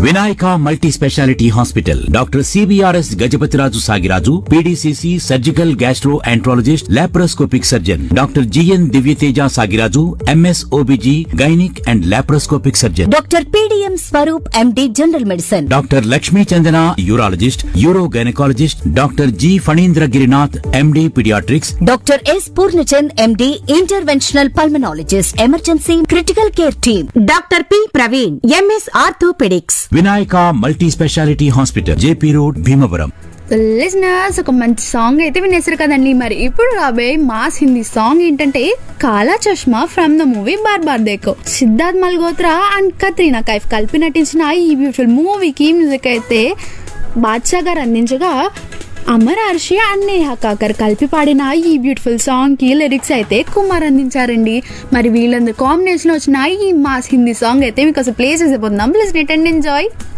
Vinayaka multi speciality hospital doctor CBRS Gajapathiraju Sagiraju PDCC surgical gastroenterologist laparoscopic surgeon doctor GN Divyateja Sagiraju MS OBG gynaec and laparoscopic surgeon doctor PDM Swaroop MD general medicine doctor Lakshmi Chandana urologist uro gynaecologist doctor G Phanindra Girinath MD paediatrics doctor S Purnachand MD interventional pulmonologist emergency critical care team doctor P Praveen MS orthopaedics Vinayaka multi speciality hospital JP road Bhimavaram listeners ఒక మంచి song అయితే వినేసారు కదండి మరి ఇప్పుడు రాబోయే mass Hindi song ఏంటంటే Kala Chashma from the movie Baar Baar Dekho Sidharth Malhotra and Katrina Kaif కలిపి నటించిన ఈ బ్యూటిఫుల్ మూవీకి మ్యూజిక్ అయితే బాద్షా గారు అందించగా అమర్ అర్షి అండ్ నేహా కాకర్ కలిపి పాడిన ఈ బ్యూటిఫుల్ సాంగ్ కి లిరిక్స్ అయితే కుమార్ అందించారండి మరి వీళ్ళందరూ కాంబినేషన్ వచ్చిన ఈ మాస్ హిందీ సాంగ్ అయితే మీకు అసలు ప్లేసెస్ అయిపోతున్నాం ప్లీజ్ నెట్ అండ్ ఎంజాయ్